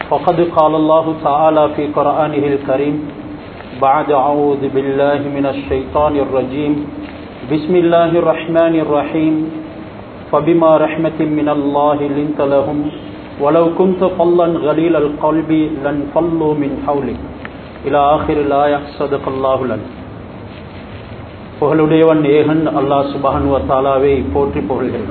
فقد قال الله تعالى في قرآنه الكريم بعد أعوذ بالله من الشيطان الرجيم بسم الله الرحمن الرحيم فبما رحمة من الله لنت لهم ولو كنت فظا غليل القلب لانفضوا من حولك إلى آخر الآية صدق الله لنا புகழுடையவன் ஏகன் அல்லாஹ் சுபஹன் தாலாவை போற்றி புகழ்கிறேன்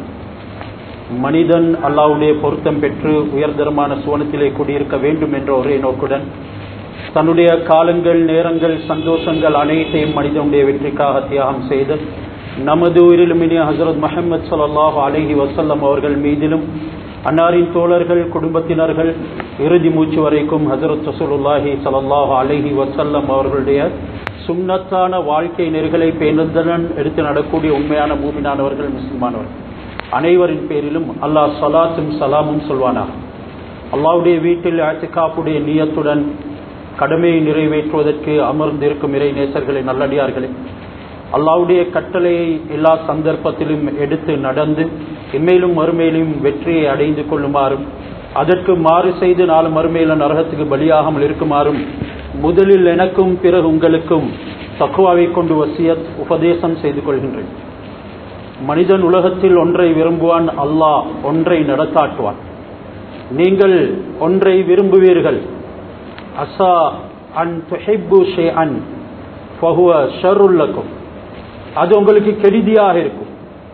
மனிதன் அல்லாவுடைய பொருத்தம் பெற்று உயர்தரமான சுவனத்திலே குடியிருக்க வேண்டும் என்ற ஒரே நோக்குடன் தன்னுடைய காலங்கள் நேரங்கள் சந்தோஷங்கள் அனைத்தையும் மனிதனுடைய வெற்றிக்காக தியாகம் செய்து நமது உயிரிலுமினிய ஹசரத் முஹம்மது ஸல்லல்லாஹு அலைஹி வஸல்லம் அவர்கள் மீதிலும் அன்னாரின் தோழர்கள் குடும்பத்தினர்கள் இறுதி மூச்சு வரைக்கும் ஹசரத் ரசூலுல்லாஹி ஸல்லல்லாஹு அலைஹி வஸல்லம் அவர்களுடைய சுன்னத்தான வாழ்க்கை நெறிகளை பேணுதலன் எடுத்து நடக்கூடிய உண்மையான மூமினானவர்கள் முஸ்லிமானவர்கள் அனைவரின் பேரிலும் அல்லாஹ் சலாத்தும் சலாமும் சொல்வானா அல்லாவுடைய வீட்டில் ஆட்சிக்காப்புடைய நீயத்துடன் கடமையை நிறைவேற்றுவதற்கு அமர்ந்திருக்கும் இறை நேசர்களை நல்லடியார்களே அல்லாவுடைய கட்டளையை எல்லா சந்தர்ப்பத்திலும் எடுத்து நடந்து இம்மையிலும் மறுமையிலும் வெற்றியை அடைந்து கொள்ளுமாறும் அதற்கு மாறு செய்து நாலு மறுமையில நரகத்துக்கு பலியாகாமல் இருக்குமாறும் முதலில் எனக்கும் பிறகு உங்களுக்கும் தக்குவாவை கொண்டு வசியத் உபதேசம் செய்து கொள்கின்றேன் மனிதன் உலகத்தில் ஒன்றை விரும்புவான் அல்லாஹ் ஒன்றை நடத்தாட்டுவான் நீங்கள் ஒன்றை விரும்புவீர்கள் அசா அன் துஹிப்பு ஷே அன் ஃபஹுவ ஷருல்லக்கும் அது உங்களுக்கு கெடுதியாக இருக்கும்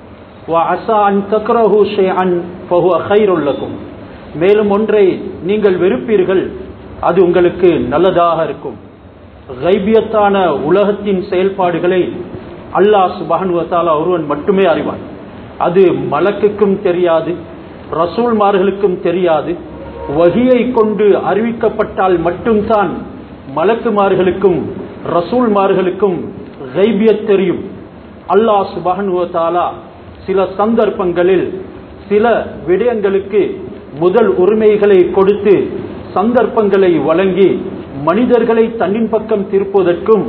அசா அன் தக்ரஹு ஷே அன் ஃபஹுவ ஹைருல்லக்கும் மேலும் ஒன்றை நீங்கள் வெறுப்பீர்கள் அது உங்களுக்கு நல்லதாக இருக்கும் கைபியத்தான உலகத்தின் செயல்பாடுகளை அல்லாஹ் சுபானுவத்தால ஒருவன் மட்டுமே அறிவான் அது மலக்குக்கும் தெரியாது ரசூல்மார்களுக்கும் தெரியாது வகியை கொண்டு அறிவிக்கப்பட்டால் மட்டும்தான் மலக்குமார்களுக்கும் ரசூல்மார்களுக்கும் கைபியத் தெரியும் அல்லாஹ் சுபானுவத்தாலா சில சந்தர்ப்பங்களில் சில விடயங்களுக்கு முதல் உரிமைகளை கொடுத்து சந்தர்ப்பங்களை வழங்கி மனிதர்களை தன்னின் பக்கம் திருப்பதற்கும்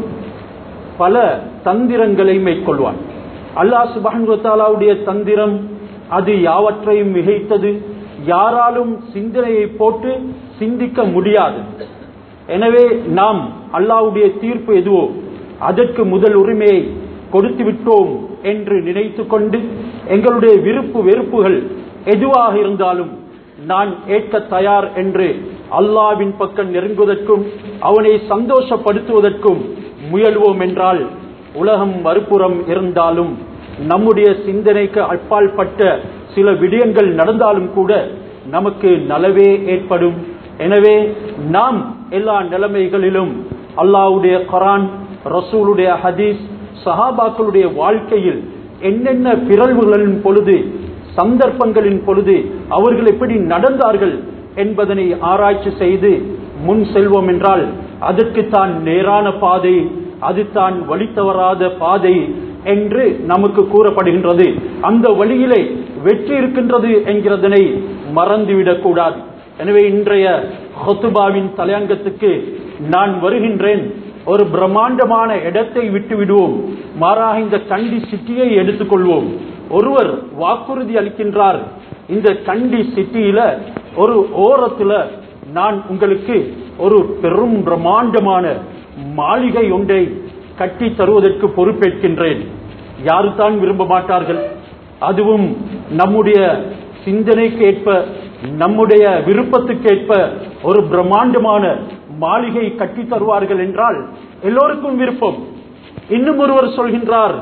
பல தந்திரங்களை மேற்கொள்வான் அல்லாஹ் சுபானுவத்தாலாவுடைய தந்திரம் அது யாவற்றையும் மிகைத்தது யாராலும் சிந்தனையை போட்டு சிந்திக்க முடியாது எனவே நாம் அல்லாவுடைய தீர்ப்பு எதுவோ அதற்கு முதல் உரிமையை கொடுத்து விட்டோம் என்று நினைத்து கொண்டு எங்களுடைய விருப்பு வெறுப்புகள் எதுவாக இருந்தாலும் நான் ஏற்க தயார் என்று அல்லாவின் பக்கம் நெருங்குவதற்கும் அவனை சந்தோஷப்படுத்துவதற்கும் முயல்வோம் என்றால் உலகம் மறுபுறம் இருந்தாலும் நம்முடைய சிந்தனைக்கு அப்பாற்பட்ட சில விடயங்கள் நடந்தாலும் கூட நமக்கு நலவே ஏற்படும் எனவே நாம் எல்லா நிலைமைகளிலும் அல்லாவுடைய குரான் ரசூலுடைய ஹதீஸ் சஹாபாக்களுடைய வாழ்க்கையில் என்னென்ன பிறழ்வுகளின் பொழுது சந்தர்ப்பங்களின் பொழுது அவர்கள் எப்படி நடந்தார்கள் என்பதனை ஆராய்ச்சி செய்து முன் செல்வோம் என்றால் அதற்கு தான் நேரான பாதை அது தான் வழி தவறாத பாதை என்று நமக்கு கூறப்படுகின்றது அந்த வழியிலே வெற்றி இருக்கின்றது என்கிறதனை மறந்துவிடக் கூடாது எனவே இன்றைய ஹொத்துபாவின் தலையங்கத்துக்கு நான் வருகின்றேன் ஒரு பிரம்மாண்டமான இடத்தை விட்டு விடுவோம் மாறாக இந்த கண்டி சிட்டியை எடுத்துக்கொள்வோம் ஒருவர் வாக்குறுதி அளிக்கின்றார் இந்த கண்டி சிட்டியில ஒரு ஓரத்துல நான் உங்களுக்கு ஒரு பெரும் பிரம்மாண்டமான மாளிகை ஒன்றை கட்டி தருவதற்கு பொறுப்பேற்கின்றேன் யாரு தான் விரும்ப மாட்டார்கள் அதுவும் நம்முடைய சிந்தனைக்கு ஏற்ப நம்முடைய விருப்பத்துக்கேற்ப ஒரு பிரம்மாண்டமான மாளிகை கட்டி தருவார்கள் என்றால் எல்லோருக்கும் விருப்பம் இன்னும் ஒருவர் சொல்கின்றார்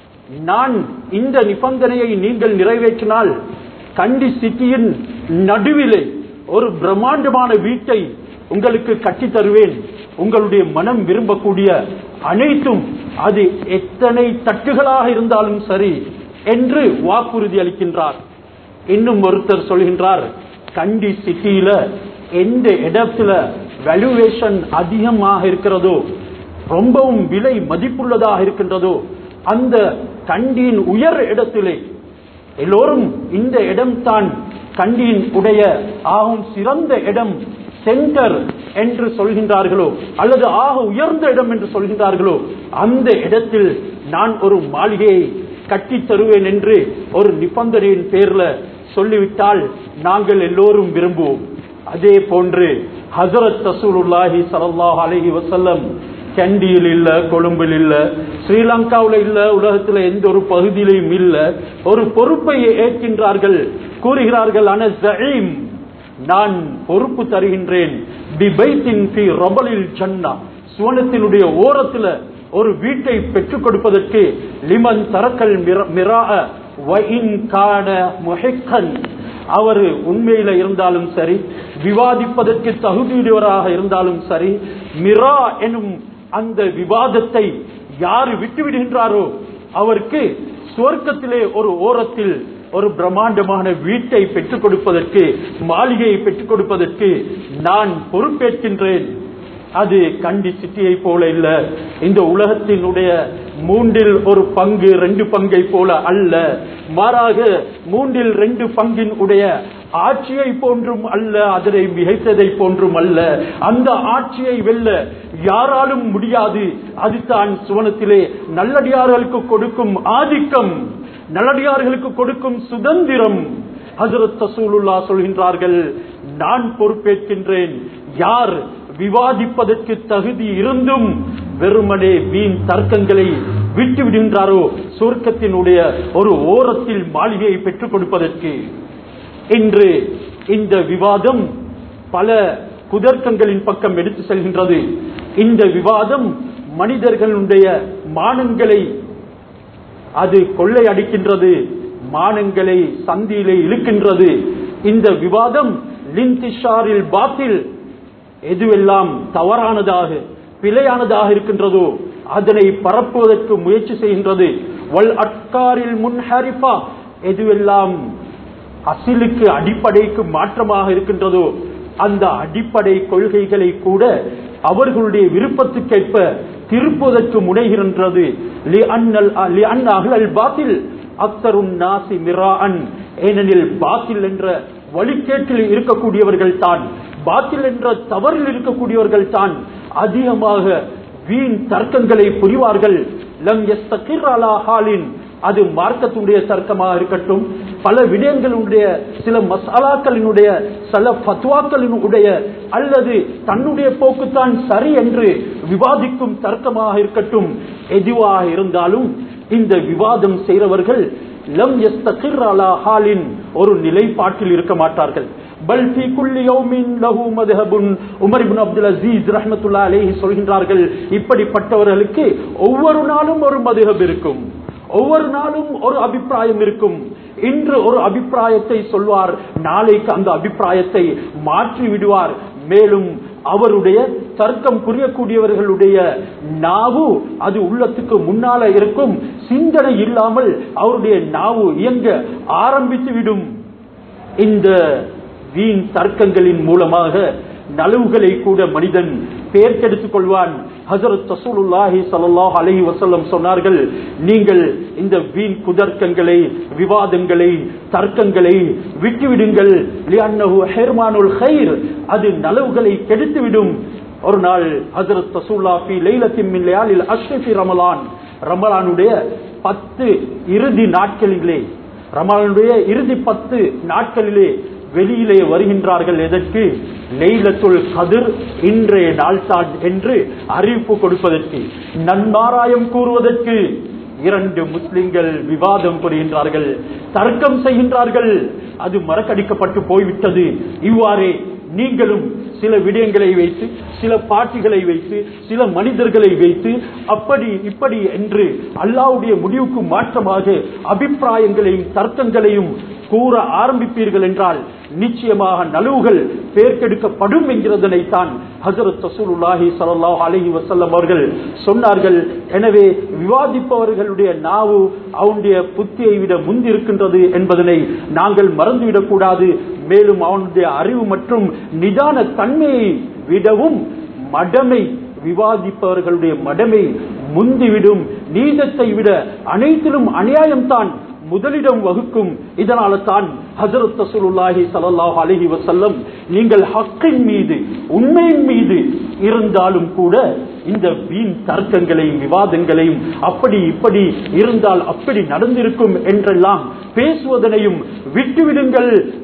நான் இந்த நிபந்தனையை நீங்கள் நிறைவேற்றினால் கண்டி சிட்டியின் நடுவிலே ஒரு பிரம்மாண்டமான வீட்டை உங்களுக்கு கட்டி தருவேன் உங்களுடைய மனம் விரும்பக்கூடிய அனைத்தும் அது எத்தனை தட்டுகளாக இருந்தாலும் சரி என்று வாக்குறுதி அளிக்கின்றார் இன்னும் ஒருத்தர் சொல்கின்றார் கண்டி சிட்டியில எந்த இடத்துல வேல்யூவேஷன் அதிகமாக இருக்கிறதோ ரொம்பவும் விலை மதிப்புள்ளதாக இருக்கின்றதோ அந்த கண்டியின் உயர் இடத்திலே எல்லோரும் இந்த இடம் தான் கண்டியின் உடைய ஆகும் சிறந்த இடம் சென்டர் என்று சொல்கின்றார்களோ அல்லது ஆக உயர்ந்த இடம் என்று சொல்கின்றார்களோ அந்த இடத்தில் நான் ஒரு மாளிகையை கட்டித் தருவேன் என்று ஒரு நிபந்தனையின் பேர்ல சொல்லிவிட்டால் நாங்கள் எல்லோரும் விரும்புவோம் அதே போன்று ஹசரத் ரசூலுல்லாஹி ஸல்லல்லாஹு அலைஹி வஸல்லம் கண்டியில் இல்ல கொழும்பில் இல்ல ஸ்ரீலங்காவில் இல்ல உலகத்துல எந்த ஒரு பகுதியிலையும் இல்ல ஒரு பொறுப்பை ஏற்கின்றார்கள் கூறுகிறார்கள் அன ஜஈம் நான் பொறுப்பு தருகின்றேன் பிபைத்தின் ஃபி ரபலில் ஜன்னா சுவனத்தினுடைய ஓரத்துல ஒரு வீட்டை பெற்றுக் கொடுப்பதற்கு லிமன் தரக்கல் மிரா அவர் உண்மையில இருந்தாலும் சரி விவாதிப்பதற்கு தகுதியுடையவராக இருந்தாலும் சரி மிரா எனும் அந்த விவாதத்தை யாரு விட்டுவிடுகின்றாரோ அவருக்கு சுவர்க்கத்திலே ஒரு ஓரத்தில் ஒரு பிரம்மாண்டமான வீட்டை பெற்றுக் கொடுப்பதற்கு மாளிகையை பெற்றுக் கொடுப்பதற்கு நான் பொறுப்பேற்கின்றேன் அது கண்டி சிட்டியை போல இல்ல இந்த உலகத்தினுடைய மூன்றில் ஒரு பங்கு ரெண்டு பங்கை போல அல்ல மாறாக மூன்றில் ரெண்டு பங்கின் உடைய ஆட்சியை போன்றும் அல்ல அதனை மிகைத்ததை போன்றும் அல்ல அந்த ஆட்சியை வெல்ல யாராலும் முடியாது அதுதான் சுவனத்திலே நல்லடியார்களுக்கு கொடுக்கும் ஆதிக்கம் நல்லடியார்களுக்கு கொடுக்கும் சுதந்திரம் ஹசரத் தசூலுல்லா சொல்கின்றார்கள் நான் பொறுப்பேற்கின்றேன் யார் விவாதிப்பதற்கு தகுதி இருந்தும் வெறுமனே வீண் தர்க்கங்களை விட்டு விடுகின்றாரோ சொர்க்கத்தினுடைய ஒரு ஓரத்தில் மாளிகையை பெற்றுக் கொடுப்பதற்கு இன்று இந்த விவாதம் பல குதர்க்கங்களின் பக்கம் எடுத்து செல்கின்றது இந்த விவாதம் மனிதர்களுடைய மானங்களை அது கொள்ளை அடிக்கின்றது மானங்களை சந்தியிலே இழுக்கின்றது இந்த விவாதம் லிந்திஷாரில் பாத்தில் எதுவெல்லாம் தவறானதாக பிழையானதாக இருக்கின்றதோ அதனை பரப்புவதற்கு முயற்சி செய்கின்றது வல் அட்காரில் முன்ஹரிஃபா எதுவெல்லாம் அசிலுக்கு அடிப்படைக்கு மாற்றமாக இருக்கின்றதோ அந்த அடிப்படை கொள்கைகளை கூட அவர்களுடைய விருப்பத்துக்கேற்ப திருப்புவதற்கு முனைகின்றது பாத்தில் அக்தருன் நாசி மிரான் ஏனெனில் பாத்தில் என்ற வழிகேட்டில் இருக்கக்கூடியவர்கள் தான் பாத்தில் என்ற தவறில் இருக்கக்கூடியவர்கள் தான் அதிகமாக வீண் தர்க்கங்களை புரிவார்கள் லம் எஸ்தகிர் அலா ஹாலின் அது மார்க்கத்துடைய தர்க்கமாக இருக்கட்டும் பல விடயங்களுடைய சில மசாலாக்களினுடைய சில பத்வாக்களினுடைய அல்லது தன்னுடைய போக்குத்தான் சரி என்று விவாதிக்கும் தர்க்கமாக இருக்கட்டும் எதுவாக இருந்தாலும் இந்த விவாதம் செய்கிறவர்கள் லம் எஸ்தகிர் அலா ஹாலின் ஒரு நிலைப்பாட்டில் இருக்க மாட்டார்கள் பல் ஃபீ குல்லி யௌமின் லஹு மذهبுன் உமர் இப்னு அப்துல் அஸீஸ் ரஹ்மத்துல்லாஹி அலைஹி சொல்கின்றார்கள் இப்படிப்பட்டவர்களுக்கு ஒவ்வொரு நாளும் ஒரு மதுஹப் இருக்கும் ஒவ்வொரு நாளும் ஒரு அபிப்பிராயம் இருக்கும் இன்று ஒரு அபிப்பிராயத்தை சொல்வார் நாளைக்கு அந்த அபிப்பிராயத்தை மாற்றி விடுவார் மேலும் அவருடைய தர்க்கம் புரியக்கூடியவர்களுடைய நாவு அது உள்ளத்துக்கு முன்னால இருக்கும் சிந்தனை இல்லாமல் அவருடைய நாவு இயங்க ஆரம்பித்து விடும் இந்த வீண் தர்க்கங்களின் மூலமாக நலவுகளை கூட மனிதன் பேர்த்தெடுத்துக் கொள்வான் ஹசரத் ரசூலுல்லாஹி ஸல்லல்லாஹு அலைஹி வஸல்லம் சொன்னார்கள் நீங்கள் இந்த வீண் குதர்க்கங்களை விவாதங்களை தர்க்கங்களை விட்டுவிடுங்கள் லிஅன்னஹு ஹிர்மானுல் கைர் அது நலவுகளை கெடுத்துவிடும் ஒரு நாள் ஹசரத் ரசூல்லா ஃபி லைலத்தின் மின் லையாலில் அஷ்ரஃபி ரமலான் ரமலானுடைய பத்து இறுதி நாட்களிலே ரமலானுடைய இறுதி பத்து நாட்களிலே வெளியிலே வருகின்றார்கள் எதற்கு லெய்லத்துல் கதிர் இன்றைய நாள்தான் என்று அறிவிப்பு கொடுப்பதற்கு நன்மாராயம் கூறுவதற்கு இரண்டு முஸ்லிம்கள் விவாதம் புரிகின்றார்கள் தர்க்கம் செய்கின்றார்கள் அது மறக்கடிக்கப்பட்டு போய்விட்டது இவ்வாறே நீங்களும் சில விடயங்களை வைத்து சில பாட்டிகளை வைத்து சில மனிதர்களை வைத்து அப்படி இப்படி என்று அல்லாவுடைய முடிவுக்கு மாற்றமாக அபிப்பிராயங்களையும் தர்க்கங்களையும் கூற ஆரம்பிப்பீர்கள் என்றால் நிச்சயமாக நலுவுகள் பேர்க்கெடுக்கப்படும் என்கிறதனைத்தான் ஹசரத் ரசூலுல்லாஹி ஸல்லல்லாஹு அலைஹி வஸல்லம் அவர்கள் சொன்னார்கள் எனவே விவாதிப்பவர்களுடைய நாவு அவனுடைய புத்தியை விட முந்திருக்கின்றது என்பதனை நாங்கள் மறந்துவிடக் கூடாது மேலும் அவனுடைய அறிவு மற்றும் நிதான தன்மையை விடவும் மடமை விவாதிப்பவர்களுடைய மடமை முந்திவிடும் நீதத்தை விட அனைத்திலும் அநியாயம்தான் முதலிடம் வகுக்கும் இதனால தான் ஹசரத் ரசூலுல்லாஹி ஸல்லல்லாஹு அலைஹி வஸல்லம் நீங்கள் ஹக்கின் மீது உண்மையின் மீது இருந்தாலும் கூட இந்த வீண் தர்க்கங்களையும் விவாதங்களையும் அப்படி இப்படி இருந்தால் அப்படி நடந்திருக்கும் என்றெல்லாம் பேசுவதனையும் விட்டுவிடுங்கள்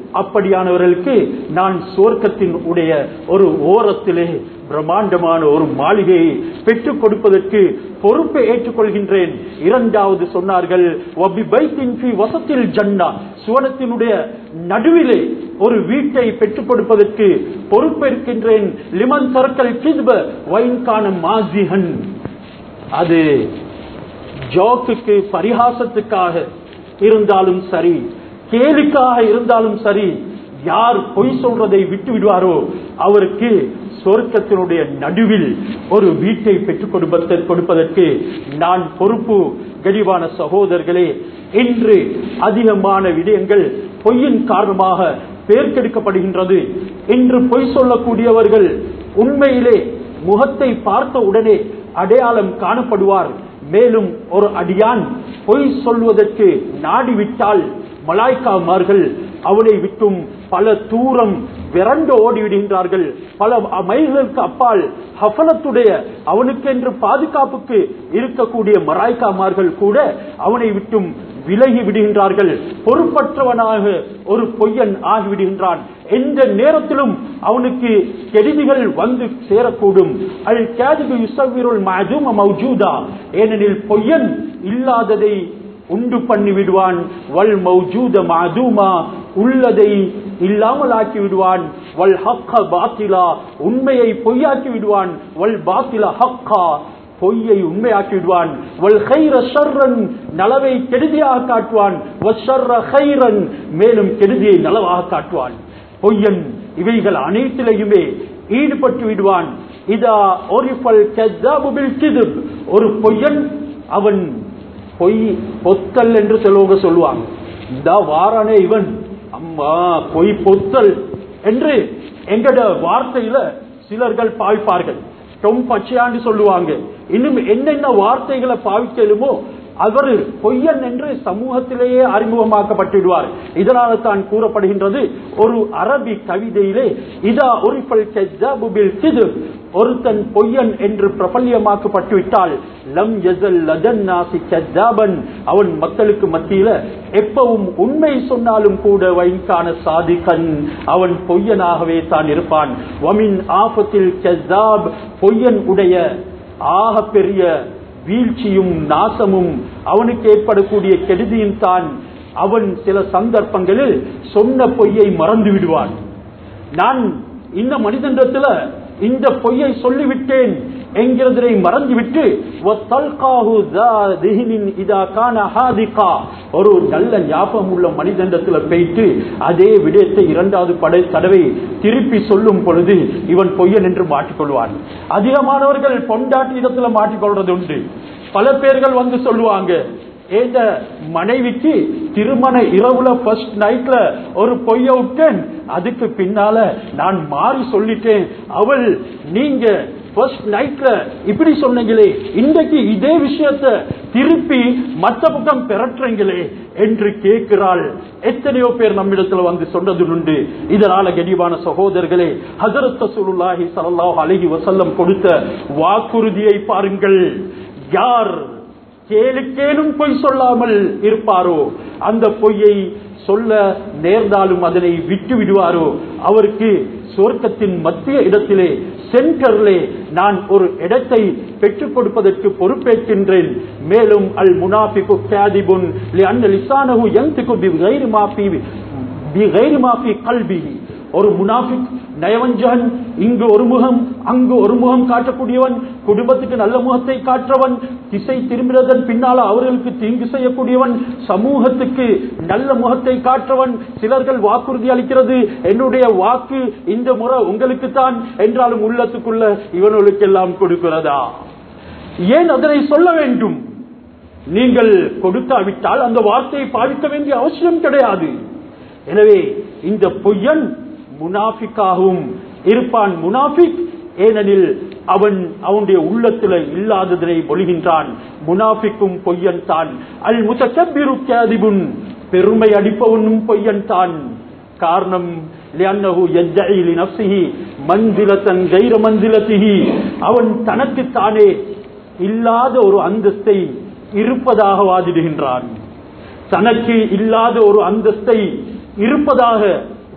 அப்படியானவர்களுக்கு நான் சுவர்க்கத்தின் உடைய ஒரு ஓரத்திலே பிரம்மாண்டமான ஒரு மாளிகையை பெற்றுக் கொடுப்பதற்கு பொறுப்பை ஏற்றுக்கொள்கின்றேன் இரண்டாவது சொன்னார்கள் "வபிபைத்தின் ஃபீ வசத்தில் ஜன்னா சுவனத்தினுடைய நடுவிலே ஒரு வீட்டை பெற்றுக் கொடுப்பதற்கு பொறுப்பேற்கின்றேன் லிமன் சர்க்கல் கிஸ்ப வைன்கான மாசிஹன் அது ஜோக்குக்கு பரிகாசத்துக்காக இருந்தாலும் சரி கேலிக்காக இருந்தாலும் சரி யார் பொய் சொல்றதை விட்டு விடுவாரோ அவருக்கு சொர்க்கத்தினுடைய நடுவில் ஒரு வீட்டை பெற்றுக் கொடுப்பத- கொடுப்பதற்கு நான் பொறுப்பு கனிவான சகோதரர்களே இன்று அதிகமான விடயங்கள் பொய்யின் காரணமாக பேர்க்கெடுக்கப்படுகின்றது இன்று பொய் சொல்லக்கூடியவர்கள் உண்மையிலே முகத்தை பார்த்த உடனே அடையாளம் காணப்படுவார் மேலும் ஒரு அடியான் பொய் சொல்வதற்கு நாடிவிட்டால் மலாய்க்காமார்கள் அவனை விட்டும் பல தூரம் விரண்டு ஓடி விடுகின்றார்கள் பல மைல்களுக்கு அப்பால் ஹஃபலத்துடைய அவனுக்கென்று பாதுகாப்புக்கு இருக்கக்கூடிய மலாய்க்காமார்கள் கூட அவனை விட்டும் விலகி விடுகின்றார்கள் பொறுப்பற்றவனாக ஒரு பொய்யன் ஆகிவிடுகின்றான் எந்த நேரத்திலும் அவனுக்கு கெடுதிகள் வந்து சேரக்கூடும் அல் கேதுபு யுசவ்விருள் மஜூம மௌஜூதா ஏனெனில் பொய்யன் இல்லாததை உண்டு பண்ணி விடுவான் வல் மௌஜூத மதுமா உள்ளதை இல்லாமல் ஆக்கி விடுவான் வல் ஹக்க பாத்திலா உண்மையை பொய்யாக்கி விடுவான் வல் பாத்தில ஹக்கா பொய்யை உண்மையாக்கி விடுவான் வல் கைர ஷர்ரன் நலவை கெடுதியாக காட்டுவான் வஷர்ர கைரன் மேலும் கெடுதியை நலவாக காட்டுவான் பொய்யன் இவைகள் அனைத்திலையுமே ஈடுபட்டு விடுவான் இதா ஒரிஃபல் கெத்தாபு பில் கிதுப். ஒரு பொய்யன் அவன் பொய் பொத்தல் என்று சிலவங்க சொல்லுவாங்க இந்த வாரானே இவன் அம்மா பொய் பொத்தல் என்று எங்கட வார்த்தையில சிலர்கள் பாவிப்பார்கள் தொம் பச்சையாண்டு சொல்லுவாங்க இன்னும் என்னென்ன வார்த்தைகளை பாவிக்கலுமோ அவர் பொய்யன் என்று சமூகத்திலேயே அறிமுகமாக்கப்பட்டுவிடுவார் இதனால தான் கூறப்படுகின்றது ஒரு அரபி கவிதையிலே இதா ஒரிஃபல் கெஜாபுபில் சிது ஒருத்தன் பொய்யன் என்று பிரபல்யமாக்கப்பட்டு விட்டால் லம் யசல் லஜன்னாசி கஜாபன் அவன் மக்களுக்கு மத்தியில எப்பவும் உண்மை சொன்னாலும் கூட வைக்கான சாதிகன் அவன் பொய்யனாகவே தான் இருப்பான் வமின் ஆபத்தில் கஜாப் பொய்யன் உடைய ஆக பெரிய வீழ்ச்சியும் நாசமும் அவனுக்கு ஏற்படக்கூடிய கெடுதியும் தான் அவன் சில சந்தர்ப்பங்களில் சொன்ன பொய்யை மறந்து விடுவான் நான் இந்த மனிதனிடத்துல இந்த பொய்யை சொல்லிவிட்டேன் என்கிறதை மறந்துவிட்டு "வத்தல்காஹு ذا ذهن إذا كان حاذقا" ஒரு நல்ல ஞாபகம் உள்ள மனிதனிடத்துல போயிட்டு அதே விடயத்தை இரண்டாவது படை தடவை திருப்பி சொல்லும் பொழுது இவன் பொய்யன் என்று மாட்டிக்கொள்வான் அதிகமானவர்கள் பொண்டாட்டி இடத்துல மாட்டிக்கொள்றது உண்டு பல பேர்கள் வந்து சொல்லுவாங்க ஏந்த மனைவிக்கு திருமண இரவுல ஃபர்ஸ்ட் நைட்ல ஒரு பொய்ய விட்டேன் அதுக்கு பின்னால நான் மாறி சொல்லிட்டேன் அவள் நீங்க ஃபர்ஸ்ட் நைட்ல இப்படி சொன்னீங்களே இன்றைக்கு இதே விஷயத்த திருப்பி மற்ற பக்கம் பெறற்றீங்களே என்று கேட்கிறாள் எத்தனையோ பேர் நம்மிடத்துல வந்து சொன்னது உண்டு இதனால கனிவான சகோதரர்களே ஹசரத் ரசூலுல்லாஹி ஸல்லல்லாஹு அலைஹி வஸல்லம் கொடுத்த வாக்குறுதியை பாருங்கள் யார் கேளுக்கேனும் பொய் சொல்லாமல் இருப்பாரோ அந்த பொய்யை சொல்ல நேர்ந்தாலும் அதனை விட்டு விடுவாரோ அவருக்கு சொர்க்கத்தின் மத்திய இடத்திலே சென்டர்லே நான் ஒரு இடத்தை பெற்றுக் கொடுப்பதற்கு பொறுப்பேற்கின்றேன் மேலும் அல் முனாஃபிகு காதிபுன் லிஅன்ன லிசானஹு யன்திகு பிகைரி மாஃபி பிகைரி மாஃபி கல்பிஹி ஒரு முனாஃபிக் நயவஞ்சகன் இங்கு ஒரு முகம் அங்கு ஒரு முகம் காட்டக்கூடியவன் குடும்பத்துக்கு நல்ல முகத்தை காற்றவன் திசை திரும்பினதன் பின்னால அவர்களுக்கு தீங்கு செய்யக்கூடியவன் சமூகத்துக்கு நல்ல முகத்தை காற்றவன் சிலர்கள் வாக்குறுதி அளிக்கிறது என்னுடைய வாக்கு இந்த முறை உங்களுக்கு தான் என்றாலும் உள்ளத்துக்குள்ள இவனுக்கெல்லாம் கொடுக்கிறதா ஏன் அதனை சொல்ல வேண்டும் நீங்கள் கொடுக்காவிட்டால் அந்த வார்த்தையை பாதிக்க வேண்டிய அவசியம் கிடையாது எனவே இந்த பொய்யன் முனாஃபிக்காகவும் இருப்பான் முனாஃபிக் ஏனெனில் அவன் அவனுடைய உள்ளத்துல இல்லாததனை மொழிகின்றான் முனாஃபிக்கும் பொய்யன் தான் அல் முத்தபிரு கேதிபுன் பெருமை அடிப்பவனும் பொய்யன் தான் காரணம் لأنه يدعي لنفسه منزلة غير منزلته அவன் தனக்குத்தானே இல்லாத ஒரு அந்தஸ்தை இருப்பதாக வாதிடுகின்றான் தனக்கு இல்லாத ஒரு அந்தஸ்தை இருப்பதாக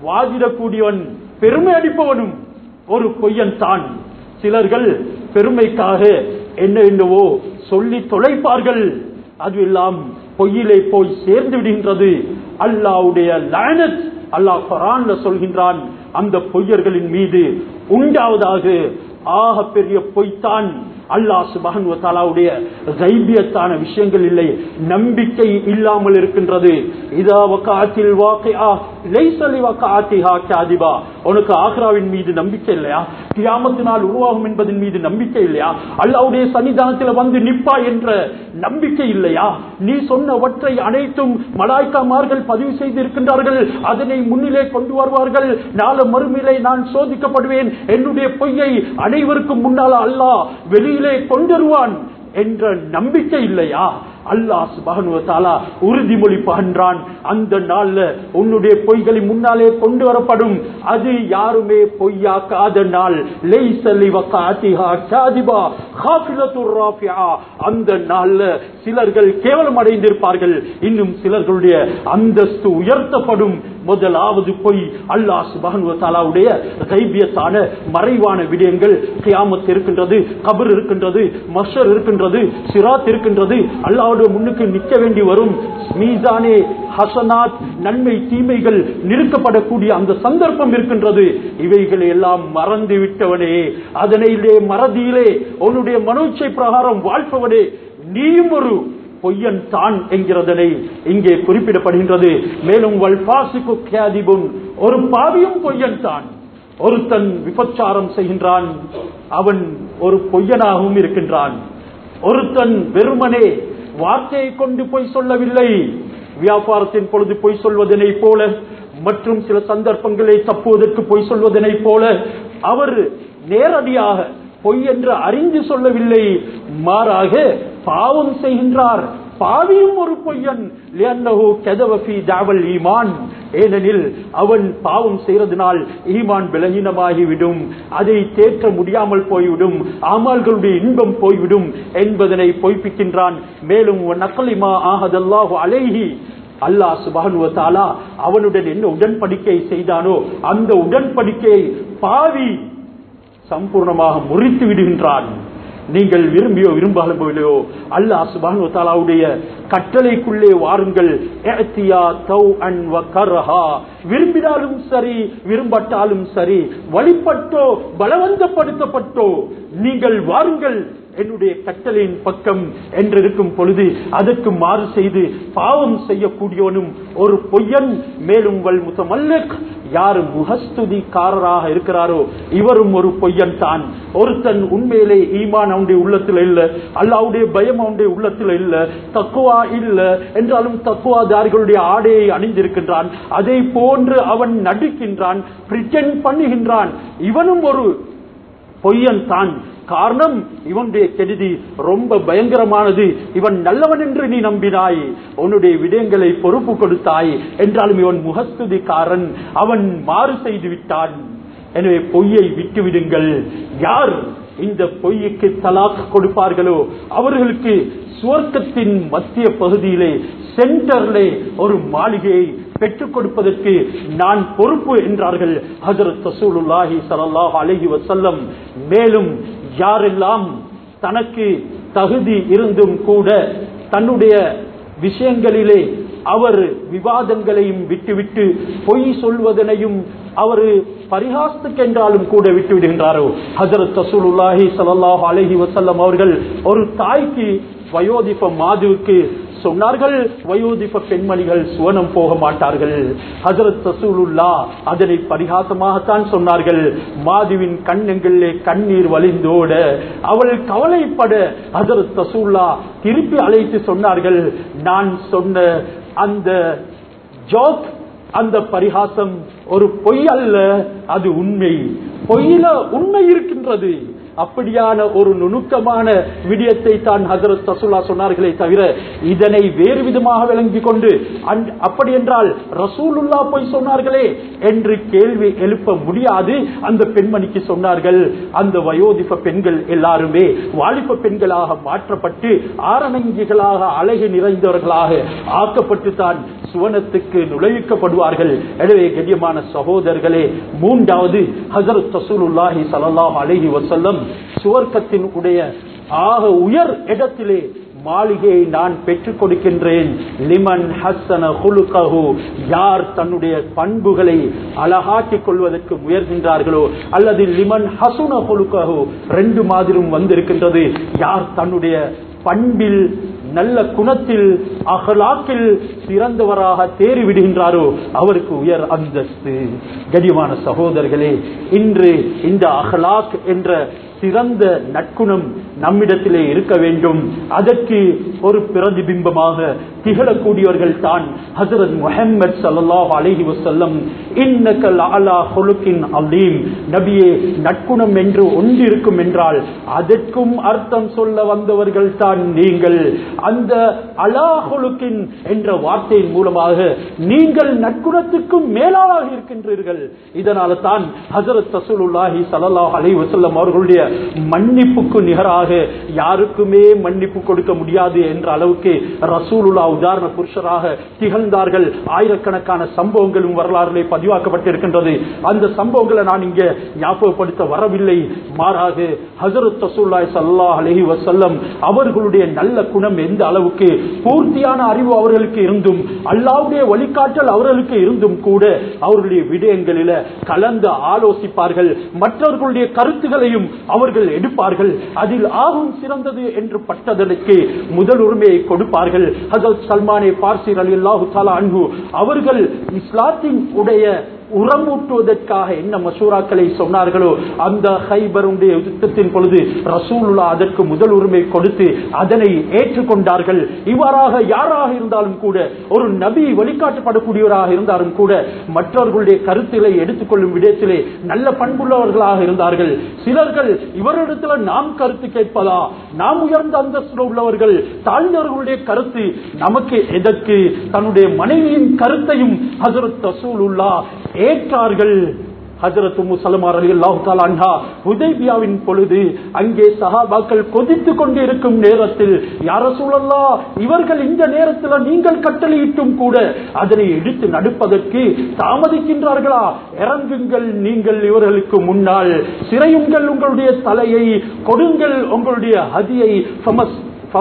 வாதிடக்கூடியவன் பெருமை அடிப்பவனும் ஒரு பொய்யன் தான் சிலர்கள் பெருமைக்காக என்ன என்னவோ சொல்லி தொலைப்பார்கள் அதுவெல்லாம் பொய்யிலே போய் சேர்ந்து விடுகின்றது அல்லாவுடைய லானத் அல்லாஹ் குரான்ல சொல்கின்றான் அந்த பொய்யர்களின் மீது உண்டாவதாக ஆக பெரிய பொய்த்தான் அல்லாஹ் சுபஹன் தாலாவுடைய கைபியத்தான விஷயங்கள் இல்லை நம்பிக்கை இல்லாமல் இருக்கின்றது இதா வக்காத்தில் வாக்கையா லைசலி வக்காத்திஹா காதிபா உனக்கு ஆக்ராவின் மீது நம்பிக்கை இல்லையா கியாமத்தினால் உருவாகும் என்பதன் மீது நம்பிக்கை இல்லையா அல்லாவுடைய சன்னிதானத்தில் வந்து நிப்பா என்ற நம்பிக்கை இல்லையா நீ சொன்னவற்றை அனைத்தும் மலாய்க்காமார்கள் பதிவு செய்திருக்கின்றார்கள் அதனை முன்னிலே கொண்டு வருவார்கள் நாள மறுமையிலே நான் சோதிக்கப்படுவேன் என்னுடைய பொய்யை அனைவருக்கும் முன்னால் அல்லாஹ் வெளியிலே கொண்டு வருவான் என்ற நம்பிக்கை இல்லையா அல்லாஹ் சுபஹனு தாலா உறுதிமொழி பகன்றான் அந்த நாள்ல உன்னுடைய பொய்களை முன்னாலே கொண்டு வரப்படும் அது யாருமே பொய்யாக்காத நாள் லைசலி வகாதிஹா காதிபா காஃபிலத்துர் ராஃபியா அந்த நாள்ல சிலர்கள் கேவலம் அடைந்திருப்பார்கள் இன்னும் சிலர்களுடைய அந்தஸ்து உயர்த்தப்படும் முதலாவது பொய் அல்லாஹ் சுபஹனு தாலாவுடைய கைபியத்தான மறைவான விடயங்கள் கியாமத் இருக்கின்றது கபர் இருக்கின்றது மஷர் இருக்கின்றது சிராத் இருக்கின்றது அல்லாவுடைய முன்னுக்கு நிற்க வேண்டி வரும் மீசானே ஹசனாத் நன்மை தீமைகள் நிறுக்கப்படக்கூடிய அந்த சந்தர்ப்பம் இருக்கின்றது இவைகளை எல்லாம் மறந்து விட்டவனே அதனையிலே மறதியிலே உன்னுடைய மனோச்சை பிரகாரம் வாழ்ப்பவனே நீயும் ஒரு பொய்யன் தான் என்கிறதனை இங்கே குறிப்பிடப்படுகின்றது மேலும் வல்பாசிக்கு கியாதிபுன் ஒரு பாவியும் பொய்யன் தான் ஒருத்தன் விபச்சாரம் செய்கின்றான் அவன் ஒரு பொய்யனாகவும் இருக்கின்றான் ஒருத்தன் வெறுமனே வார்த்தையை கொண்டு பொய் சொல்லவில்லை வியாபாரத்தின் பொழுது பொய் சொல்வதனை போல மற்றும் சில சந்தர்ப்பங்களை தப்புவதற்கு பொய் சொல்வதனை போல அவர் நேரடியாக பொய் என்று அறிந்து சொல்லவில்லை மாறாக பாவம் செய்கின்றார் பாவியும் ஒரு பொய்யன் ஈமான் ஏனெனில் அவன் பாவம் செய்யறதுனால் ஈமான் பலகீனமாகிவிடும் அதை தேற்ற முடியாமல் போய்விடும் அமல்களுடைய இன்பம் போய்விடும் என்பதனை பொய்ப்பிக்கின்றான் மேலும் நக்கலிமா ஆகதல்லாஹு அலைஹி அல்லாஹ் சுபானுவத்தாலா அவனுடன் என்ன உடன்படிக்கை செய்தானோ அந்த உடன்படிக்கையை பாவி சம்பூர்ணமாக முறித்து விடுகின்றான் நீங்கள் விரும்பியோ விரும்பாலோ அல்லாஹ் சுபானு தாலாவுடைய கட்டளைக்குள்ளே வாருங்கள் விரும்பினாலும் சரி விரும்பட்டாலும் சரி வழிபட்டோ பலவந்தப்படுத்தப்பட்டோ நீங்கள் வாருங்கள் என்னுடைய கட்டளையின் பக்கம் என்றிருக்கும் பொழுது அதற்கு மாறு செய்து பாவம் செய்யக்கூடியவனும் ஒரு பொய்யன் மேலும் வல் முத்தமல்லக் யார் முகஸ்துதிக்காரராக இருக்கிறாரோ இவரும் ஒரு பொய்யன் தான் ஒருத்தன் உண்மையிலே ஈமான் அவனுடைய உள்ளத்தில் இல்ல அல்லாவுடைய பயம் அவனுடைய உள்ளத்தில் இல்ல தக்குவா இல்ல என்றாலும் தக்குவாதாரிகளுடைய ஆடையை அணிந்திருக்கின்றான் அதை போன்று அவன் நடிக்கின்றான் பிரிட்டன் பண்ணுகின்றான் இவனும் ஒரு பொய்யன் தான் காரணம் இவனுடைய கெடுதி ரொம்ப பயங்கரமானது இவன் நல்லவன் என்று நீ நம்பினாய் உன்னுடைய விடயங்களை பொறுப்பு கொடுத்தாய் என்றாலும் இவன் முகஸ்துதிக்காரன் அவன் மாறு செய்து விட்டான் எனவே பொய்யை விட்டு விடுங்கள் யார் இந்த பொய்யுக்கு தலாக் கொடுப்பார்களோ அவர்களுக்கு சுவர்க்கத்தின் மத்திய பகுதியிலே சென்டர்லே ஒரு மாளிகையை பெற்றுக் கொடுப்பதற்கு நான் பொறுப்பு என்றார்கள் ஹசரத் ரசூலுல்லாஹி ஸல்லல்லாஹு அலைஹி வஸல்லம் மேலும் யாரெல்லாம் தனக்கு தகுதி இருந்தும் கூட தன்னுடைய விஷயங்களிலே அவர் விவாதங்களையும் விட்டுவிட்டு பொய் சொல்வதனையும் அவர் பரிகாசத்துக்கு என்றாலும் கூட விட்டு விடுகின்றாரோ ஹசரத் ரசூலுல்லாஹி ஸல்லல்லாஹு அலைஹி வஸல்லம் அவர்கள் ஒரு தாய்க்கு வயோதிப மாதுவுக்கு சொன்னார்கள் வயோதிப பெண்மணிகள் சுவனம் போக மாட்டார்கள் ஹசரத் ரசூலுல்லா அதனை பரிகாசமாகத்தான் சொன்னார்கள் மாதுவின் கண்ணங்களிலே கண்ணீர் வலிந்தோட அவள் கவலைப்பட ஹசரத் ரசூல்லா திருப்பி அழைத்து சொன்னார்கள் நான் சொன்ன அந்த ஜோக் அந்த பரிகாசம் ஒரு பொய் அல்ல அது உண்மை பொய்யில உண்மை இருக்கின்றது அப்படியான ஒரு நுணுக்கமான விடயத்தை தான் ஹசரத் ரசூல்லா சொன்னார்களே தவிர இதனை வேறு விதமாக விளங்கிக் கொண்டு அந்- அப்படி என்றால் ரசூலுல்லா போய் சொன்னார்களே என்று கேள்வி எழுப்ப முடியாது அந்த பெண்மணிக்கு சொன்னார்கள் அந்த வயோதிப பெண்கள் எல்லாருமே வாலிப பெண்களாக மாற்றப்பட்டு ஆரணங்கிகளாக அழகு நிறைந்தவர்களாக ஆக்கப்பட்டு தான் சுவனத்துக்கு நுழைவிக்கப்படுவார்கள் எனவே கண்ணியமான சகோதரர்களே மூன்றாவது ஹசரத் ரசூலுல்லாஹி ஸல்லல்லாஹு அலைஹி வஸல்லம் சுவர்க்கத்தின் உடைய ஆக உயர் இடத்திலே மாளிகையை நான் பெற்றுக் கொடுக்கின்றேன் லிமன் ஹசன ஹுலுகஹு யார் தன்னுடைய பண்புகளை அழகாக்கிக் கொள்வதற்கு முயல்கின்றார்களோ அல்லது லிமன் ஹசுன ஹுலுகஹு ரெண்டு மாதிரும் வந்திருக்கின்றது யார் தன்னுடைய பண்பில் நல்ல குணத்தில் அகலாக்கில் சிறந்தவராக தேறி விடுகின்றாரோ அவருக்கு உயர் அந்தஸ்து கடிமான சகோதரர்களே இன்று இந்த அகலாக் என்ற சிறந்த நற்குணம் நம்மிடத்திலே இருக்க வேண்டும் அதற்கு ஒரு பிரதிபிம்பமாக திகழக்கூடியவர்கள் தான் ஹசரத் முஹம்மது ஸல்லல்லாஹு அலைஹி வஸல்லம் இன்னக லஅலா ஹுலுகின் அலீம் நபியே நற்குணம் என்று ஒன்று இருக்கும் என்றால் அதற்கும் அர்த்தம் சொல்ல வந்தவர்கள் தான் நீங்கள் அந்த அலா ஹுலுகின் என்ற வார்த்தையின் மூலமாக நீங்கள் நற்குணத்துக்கும் மேலாளாக இருக்கின்றீர்கள் இதனால தான் ஹசரத் ரசூலுல்லாஹி ஸல்லல்லாஹு அலைஹி வஸல்லம் அவர்களுடைய மன்னிப்புக்கு நிகராக யாருக்குமே மன்னிப்பு கொடுக்க முடியாது என்ற அளவுக்கு ரசூலுல்லா உதாரண புருஷராக திகழ்ந்தார்கள் ஆயிரக்கணக்கான சம்பவங்களும் வரலாறுலே பதிவாக்கப்பட்டிருக்கின்றது அந்த சம்பவங்களை நான் இங்கே ஞாபகப்படுத்த வரவில்லை மாறாக ஹசரத் ரசூல்லாய் ஸல்லல்லாஹு அலைஹி வஸல்லம் அவர்களுடைய நல்ல குணம் எந்த அளவுக்கு பூர்த்தியான அறிவு அவர்களுக்கு இருந்தும் அல்லாவுடைய வழிகாட்டல் அவர்களுக்கு இருந்தும் கூட அவர்களுடைய விடயங்களில கலந்து ஆலோசிப்பார்கள் மற்றவர்களுடைய கருத்துகளையும் அவர்கள் எடுப்பார்கள் அதில் ஆகும் சிறந்தது என்று பட்டதற்கு முதல் உரிமையை கொடுப்பார்கள் ஹசரத் சல்மானே பார்சி அலி அல்லாஹு தாலா அன்பு அவர்கள் இஸ்லாத்தின் உடைய உரமூட்டுவதற்காக என்ன மசூராக்களை சொன்னார்களோ அந்த ஹைபருடைய யுத்தத்தின் பொழுது ரசூலுல்லா அதற்கு முதல் உரிமை கொடுத்து அதனை ஏற்றுக்கொண்டார்கள் இவ்வாறாக யாராக இருந்தாலும் கூட ஒரு நபி வழிகாட்டப்படக்கூடியவராக இருந்தாலும் கூட மற்றவர்களுடைய கருத்திலை எடுத்துக்கொள்ளும் விடயத்திலே நல்ல பண்புள்ளவர்களாக இருந்தார்கள் சிலர்கள் இவரிடத்துல நாம் கருத்து கேட்பதா நாம் உயர்ந்த அந்தஸ்து உள்ளவர்கள் தாழ்ந்தவர்களுடைய கருத்து நமக்கு எதற்கு தன்னுடைய மனைவியின் கருத்தையும் ஹசரத் ரசூலுல்லா ஏற்றார்கள் ஹஜரத் உம்மு சலமா ரலியல்லாஹு தஆலா அன்ஹா ஹுதைபியாவின் பொழுது அங்கே சஹாபாக்கள் கொதித்துக் கொண்டிருக்கும் நேரத்தில் யார் ரசூலல்லாஹ் இவர்கள் இந்த நேரத்தில் நீங்கள் கட்டளையிட்டும் கூட அதனை எடுத்து நடப்பதற்கு தாமதிக்கின்றார்களா இறங்குங்கள் நீங்கள் இவர்களுக்கு முன்னால் சிறையுங்கள் உங்களுடைய தலையை கொடுங்கள் உங்களுடைய ஹதியை ஃபமஸ்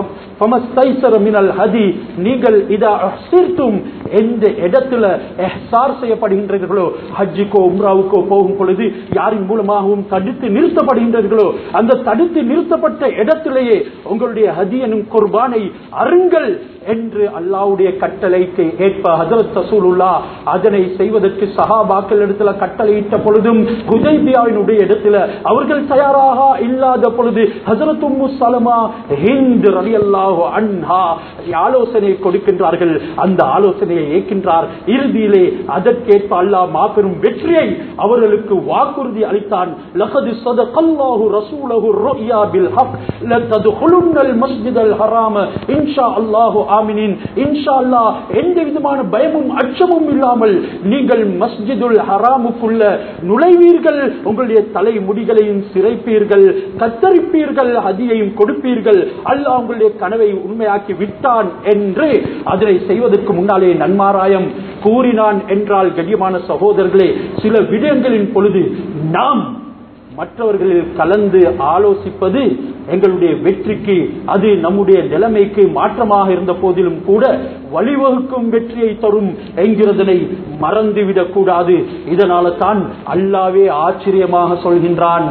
ஃபமஸ்தைசர மினல் ஹதி நீங்கள் இதா அஹ்சிர்தும் எந்த இடத்துல எஹ்சார் செய்யப்படுகின்றீர்களோ ஹஜ்ஜுக்கோ உம்ராவுக்கோ போகும் பொழுது யாரின் மூலமாகவும் தடுத்து நிறுத்தப்படுகின்றீர்களோ அந்த தடுத்து நிறுத்தப்பட்ட இடத்திலேயே உங்களுடைய ஹதி எனும் குர்பானை அருங்கள் என்று அல்லாவுடைய கட்டளைக்கு ஏற்ப ஹசரத் ரசூலுல்லா அதனை செய்வதற்கு சஹாபாக்கள் இடத்துல கட்டளையிட்ட பொழுதும் ஹுதைபியாவினுடைய இடத்துல அவர்கள் தயாராக இல்லாத பொழுது ஹசரத் உம்மு சலமா ஹிந்த் ரலியல்லாஹு அன்ஹா ஆலோசனை கொடுக்கின்றார்கள் அந்த ஆலோசனையை ஏற்கின்றார் இறுதியிலே அதற்கேற்ப அல்லாஹ் மாபெரும் வெற்றியை அவர்களுக்கு வாக்குறுதி அளித்தான் லகது சதகல்லாஹு ரசூலஹு ருயா பில் ஹக் லததுகுலுன்னல் மஸ்ஜிதல் ஹராம இன்ஷா அல்லாஹு ஆமினின் இன்ஷா அல்லாஹ் எந்த விதமான பயமும் அச்சமும் இல்லாமல் நீங்கள் மஸ்ஜிதுல் ஹராமுக்குள்ள நுழைவீர்கள் உங்களுடைய தலை முடிகளையும் சிறைப்பீர்கள் கத்தரிப்பீர்கள் ஹதியையும் கொடுப்பீர்கள் அல்லாஹ் உங்களுடைய கனவை உண்மையாக்கி விட்டான் என்று அதனை செய்வதற்கு முன்னாலே நன்மாராயம் கூறினான் என்றால் கண்ணியமான சகோதரர்களே சில விடயங்களின் பொழுது நாம் மற்றவர்களில் கலந்து ஆலோசிப்பது எங்களுடைய வெற்றிக்கு அது நம்முடைய நிலைமைக்கு மாற்றமாக இருந்த போதிலும் கூட வழிவகுக்கும் வெற்றியை தரும் என்கிறதனை மறந்துவிடக் கூடாது இதனால தான் அல்லாவே ஆச்சரியமாக சொல்கின்றான்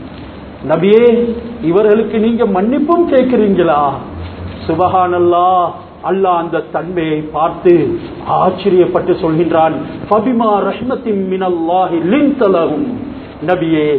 நபியே இவர்களுக்கு நீங்க மன்னிப்பும் கேட்கிறீங்களா சுபஹானல்லா அல்லாஹ் அந்த தன்மையை பார்த்து ஆச்சரியப்பட்டு சொல்கின்றான் ஃபபிமா ரஹ்மத்தின் மினல்லாஹி லின்தலஹும் நபியே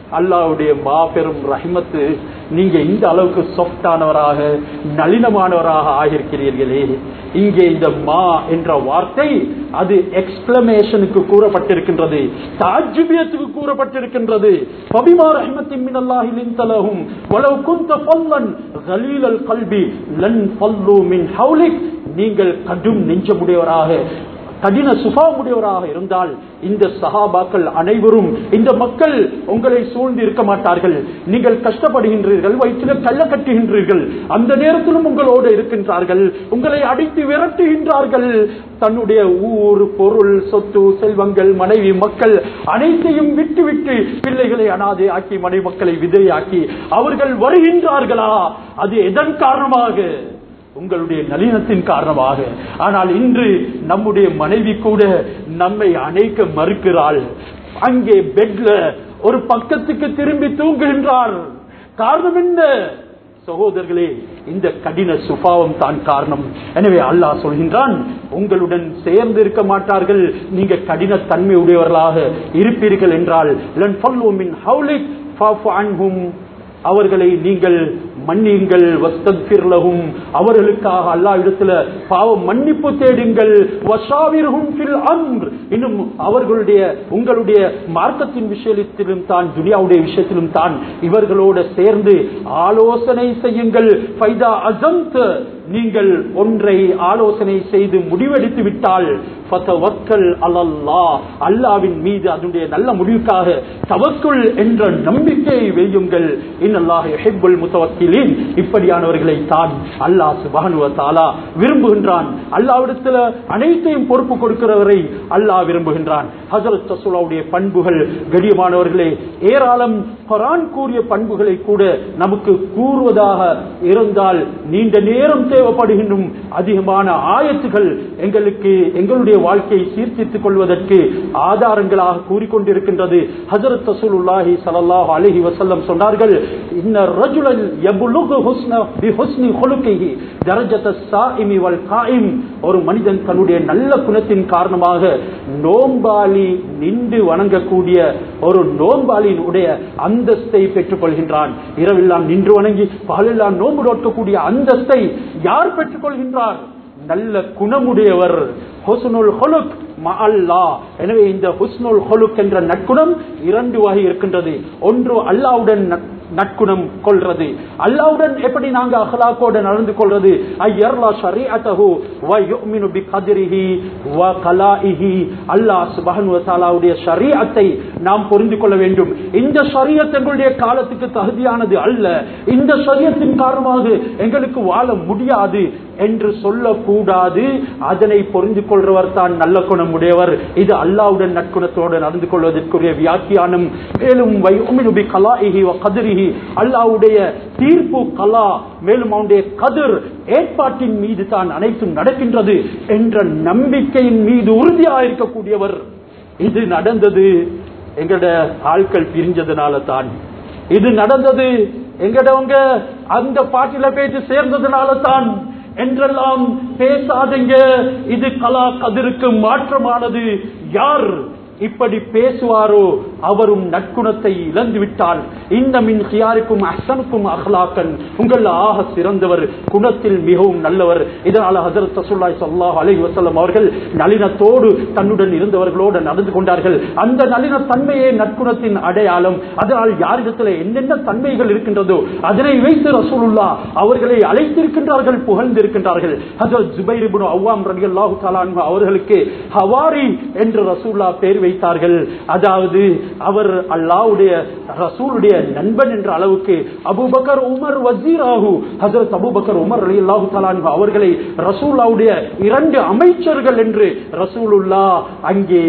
அல்லாவுடைய மாபெரும் ரஹ்மத்து நீங்க இந்த அளவுக்கு சொஃப்டானவராக நளினமானவராக ஆகியிருக்கிறீர்களே இங்கே இந்த மா என்ற வார்த்தை அது எக்ஸ்பிளமேஷனுக்கு கூறப்பட்டிருக்கின்றது தாஜ்பியத்துக்கு கூறப்பட்டிருக்கின்றது பபிமா ரஹ்மத்தின் மினல்லாஹி லின்தலஹும் வலவ் குந்த ஃபல்லன் கலீலல் கல்பி லன் ஃபல்லு மின் ஹவுலிக் நீங்கள் கடும் நெஞ்சமுடையவராக கடின சுபாவமுடையவராக இருந்தால் இந்த சஹாபாக்கள் அனைவரும் இந்த மக்கள் உங்களை சூழ்ந்து இருக்க மாட்டார்கள் நீங்கள் கஷ்டப்படுகின்றீர்கள் வயிற்றில் கள்ள கட்டுகின்றீர்கள் அந்த நேரத்திலும் உங்களோடு இருக்கின்றார்கள் உங்களை அடித்து விரட்டுகின்றார்கள் தன்னுடைய ஊர் பொருள் சொத்து செல்வங்கள் மனைவி மக்கள் அனைத்தையும் விட்டு விட்டு பிள்ளைகளை அனாதை ஆக்கி மனை மக்களை விதையாக்கி அவர்கள் வருகின்றார்களா அது எதன் காரணமாக உங்களுடைய நளினத்தின் காரணமாக ஆனால் இன்று நம்முடைய மனைவி கூட நம்மை அணைக்க மறுக்கிறாள் அங்கே பெட்ல ஒரு பக்கத்துக்கு திரும்பி தூங்குகின்றார் காரணம் என்ன சகோதரர்களே இந்த கடின சுபாவம் தான் காரணம் எனவே அல்லாஹ் சொல்கின்றான் உங்களுடன் சேர்ந்து இருக்க மாட்டார்கள் நீங்க கடின தன்மை உடையவர்களாக இருப்பீர்கள் என்றால் லன் ஃபல்லு மின் ஹவுலிக் ஃபஃபு அன்ஹும் அவர்களை நீங்கள் மன்னியுங்கள் வஸ்தக்ஃபிர் லஹும் அவர்களுக்காக அல்லாஹ் இடத்துல பாவம் மன்னிப்பு தேடுங்கள் வஷாவிர்ஹும் ஃபில் அம்ர் இன்னும் அவர்களுடைய உங்களுடைய மார்க்கத்தின் விஷயத்திலும் தான் துனியாவுடைய விஷயத்திலும் தான் இவர்களோட சேர்ந்து ஆலோசனை செய்யுங்கள் ஃபைதா அஜந்த் நீங்கள் ஒன்றை ஆலோசனை செய்து முடிவெடுத்து விட்டால் ஃபதவக்கல் அலல்லா அல்லாவின் மீது அதனுடைய நல்ல முடிவுக்காக தவக்குள் என்ற நம்பிக்கையை வையுங்கள் இன்னல்லாஹ் யுஹிப்புல் முத்தவக்கிலீன் இப்படியானவர்களை தான் அல்லாஹ் சுப்ஹானஹு வ தஆலா விரும்புகின்றான் அல்லாஹ்விடத்தில் அனைத்தையும் பொறுப்பு கொடுக்கிறவரை அல்லாஹ் விரும்புகின்றான் ஹஜரத் ரசூலுடைய பண்புகள் கடியமானவர்களே ஏராளம் குர்ஆன் கூறிய பண்புகளை கூட நமக்கு கூறுவதாக இருந்தால் நீண்ட நேரம் தேவைப்படுகின்றும் அதிகமான ஆயத்துகள் எங்களுக்கு எங்களுடைய வாழ்க்கையை சீர்திருத்திக் கொள்வதற்கு ஆதாரங்களாக கூறிக்கொண்டிருக்கின்றது ஹஜரத் ரசூலுல்லாஹி ஸல்லல்லாஹு அலைஹி வஸல்லம் சொன்னார்கள் இன்ன ரஜுலன் யபுலுகு ஹுஸ்ன பி ஹுஸ்னி ஹுலுகிஹி தரஜத ஸாயிமி வல் காயிம் ஒரு மனிதன் தன்னுடைய நல்ல குணத்தின் காரணமாக நோம்பாளி நின்று வணங்கக்கூடிய ஒரு நோம்பாளியின் உடைய அந்தஸ்தை பெற்றுக் கொள்கின்றான் இரவெல்லாம் நின்று வணங்கி பகலெல்லாம் நோம்பு நோக்கக்கூடிய அந்தஸ்தை யார் பெற்றுக் கொள்கின்றார் நல்ல குணமுடையவர் ஹுஸ்னுல் ஹுலுக் மஅல்லா எனவே இந்த ஹுஸ்னுல் ஹுலுக் என்ற நற்குணம் இரண்டு வகை இருக்கின்றது ஒன்று அல்லாவுடன் நட்- நற்குணம் கொள்றது அல்லாவுடன் எப்படி நாங்க அஹ்லாக்கோட நடந்து கொள்றது ஐயர்லா ஷரீஅத்தஹு வ யுமினு பி கத்ரிஹி வ கலாஇஹி அல்லாஹ் சுப்ஹானஹு வ தஆலாவுடைய ஷரீஅத்தை நாம் புரிந்து கொள்ள வேண்டும் இந்த ஷரீஅத் எங்களுடைய காலத்துக்கு தகுதியானது அல்ல இந்த ஷரீஅத்தின் காரணமாக எங்களுக்கு வாழ முடியாது என்று சொல்லக்கூடாது அதனை புரிந்து கொள்றவர் தான் நல்ல குணம் உடையவர் இது அல்லாவுடன் நற்குணத்தோடு நடந்து கொள்வதற்குரிய வியாக்கியானம் மேலும் வயுமினு பி கலாஇஹி வ கத்ரிஹி அல்லாவுடைய தீர்ப்பு கலா மேலும் அவனுடைய கதிர் ஏற்பாட்டின் மீது தான் அனைத்தும் நடக்கின்றது என்ற நம்பிக்கையின் மீது உறுதியாக இருக்கக்கூடியவர் இது நடந்தது எங்கட ஆட்கள் பிரிஞ்சதுனால தான் இது நடந்தது எங்கடவங்க அந்த பாட்டில பேச்சு சேர்ந்ததுனால தான் என்றெல்லாம் பேசாதீங்க இது கலா கதிருக்கு மாற்றமானது யார் இப்படி பேசுவாரோ அவரும் நற்குணத்தை இழந்து விட்டால் இந்த மின் ஹியாருக்கும் அஹ்சனுக்கும் அஹ்லாக்கன் உங்கள் ஆக சிறந்தவர் குணத்தில் மிகவும் நல்லவர் இதனால ஹசரத் ரசூலுல்லாஹி ஸல்லல்லாஹு அலைஹி வஸல்லம் அவர்கள் நளினத்தோடு தன்னுடன் இருந்தவர்களோடு நடந்து கொண்டார்கள் அந்த நளின தன்மையே நற்குணத்தின் அடையாளம் அதனால் யாரிடத்தில் என்னென்ன தன்மைகள் இருக்கின்றதோ அதனை வைத்து ரசூலுல்லா அவர்களை அழைத்திருக்கின்றார்கள் புகழ்ந்திருக்கின்றார்கள் ஹஜரத் ஜுபைர் இப்னு அவ்வாம் ரலியல்லாஹு தஆலா அன்ஹு அவர்களுக்கு ஹவாரி என்று ரசூல்லா பேர் வைத்தார்கள் அதாவது அவர் அல்லாஹ்வுடைய ரசூலுடைய நண்பன் என்ற அளவுக்கு அபூபக்கர் உமர் வசீராகு ஹஜரத் அபூபக்கர் உமர் ரலியல்லாஹு தஆலா அன்ஹு அவர்களை ரசூலுல்லாவுடைய இரண்டு அமைச்சர்கள் என்று ரசூலுல்லா அங்கே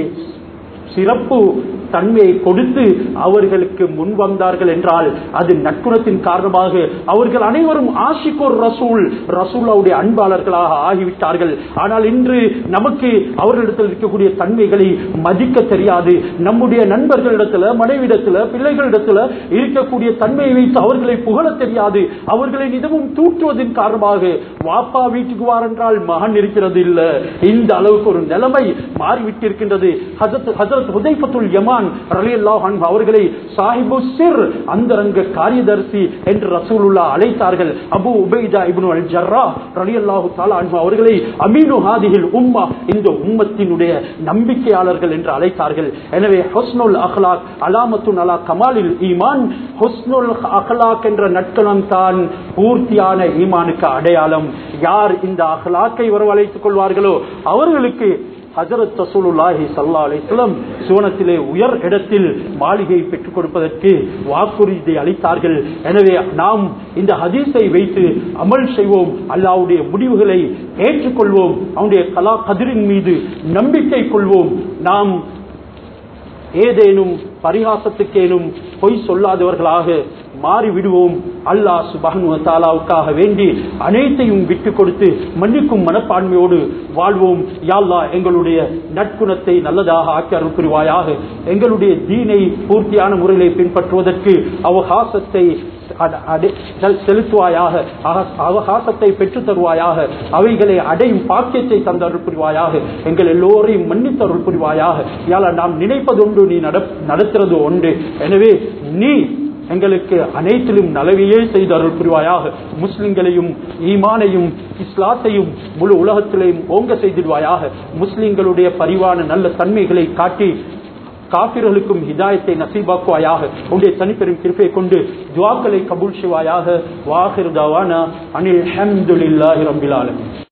சிறப்பு தன்மையை கொடுத்து அவர்களுக்கு முன் வந்தார்கள் என்றால் அது நற்குணத்தின் காரணமாக அவர்கள் அனைவரும் ஆஷிகோர் ரசூல் ரசூலாவுடைய அன்பாளர்களாக ஆகிவிட்டார்கள் ஆனால் இன்று நமக்கு அவர்களிடத்தில் இருக்கக்கூடிய தன்மைகளை மதிக்க தெரியாது நம்முடைய நண்பர்களிடத்துல மனைவிடத்துல பிள்ளைகளிடத்துல இருக்கக்கூடிய தன்மையை வைத்து அவர்களை புகழ தெரியாது அவர்களை நிதமும் தூற்றுவதன் காரணமாக வாப்பா வீட்டுக்கு வாரென்றால் மகன் இருக்கிறது இல்ல இந்த அளவுக்கு ஒரு நிலைமை மாறிவிட்டிருக்கின்றது ஹசரத் ஹசரத் ஹுதைஃபத்துல் யமான் உஸ்மான் ரலியல்லாஹு அன்ஹு அவர்களை சாஹிபு சிர் அந்தரங்க காரியதர்சி என்று ரசூலுல்லா அழைத்தார்கள் அபு உபைதா இப்னு அல் ஜர்ரா ரலியல்லாஹு தஆலா அன்ஹு அவர்களை அமீனு ஹாதிஹில் உம்மா இந்த உம்மத்தினுடைய நம்பிக்கையாளர்கள் என்று அழைத்தார்கள் எனவே ஹுஸ்னுல் அஹ்லாக் அலாமத்துன் அலா கமாலில் ஈமான் ஹுஸ்னுல் அஹ்லாக் என்ற நற்குணம் தான் பூர்த்தியான ஈமானுக்கு அடையாளம் யார் இந்த அஹ்லாக்கை வரவழைத்துக் கொள்வார்களோ அவர்களுக்கு ஹஜரத் ரசூலுல்லாஹி ஸல்லல்லாஹு அலைஹி வஸல்லம் சுவனத்திலே உயர் இடத்தில் மாளிகை பெற்றுக் கொடுப்பதற்கு வாக்குறுதி அளித்தார்கள் எனவே நாம் இந்த ஹதீஸை வைத்து அமல் செய்வோம் அல்லாஹ்வுடைய முடிவுகளை ஏற்றுக்கொள்வோம் அவனுடைய கலா கதிரின் மீது நம்பிக்கை கொள்வோம் நாம் ஏதேனும் பரிகாசத்துக்கேனும் பொய் சொல்லாதவர்களாக மாறிவிடுவோம் அல்லாஹ் சுபஹனு தாலாவுக்காக வேண்டி அனைத்தையும் விட்டு கொடுத்து மன்னிக்கும் மனப்பான்மையோடு வாழ்வோம் யாழ்லா எங்களுடைய நற்குணத்தை நல்லதாக ஆக்கி அருள் புரிவாயாக எங்களுடைய தீனை பூர்த்தியான முறையிலே பின்பற்றுவதற்கு அவகாசத்தை அட- அடை- செல்- செலுத்துவாயாக அக- அவகாசத்தை பெற்றுத் தருவாயாக அவைகளை அடையும் பாக்கியத்தை தந்தருள் புரிவாயாக எங்கள் எல்லோரையும் மன்னித்தருள் புரிவாயாக யால நாம் நினைப்பதொன்று நீ நட- நடத்துறது ஒன்று எனவே நீ எங்களுக்கு அனைத்திலும் நலவையே செய்து அருள் புரிவாயாக முஸ்லிம்களையும் ஈமானையும் இஸ்லாத்தையும் முழு உலகத்திலையும் ஓங்க செய்திடுவாயாக முஸ்லிம்களுடைய பரிவான நல்ல தன்மைகளை காட்டி காபிர்களுக்கும் ஹிதாயத்தை நசீபாக்குவாயாக உன்னுடைய தனிப்பெரும் கிருப்பை கொண்டு துவாக்களை கபூல் செய்வாயாக வாஹிர் தவானா அனில் ஹம்துலில்லாஹி ரப்பில் ஆலமீன்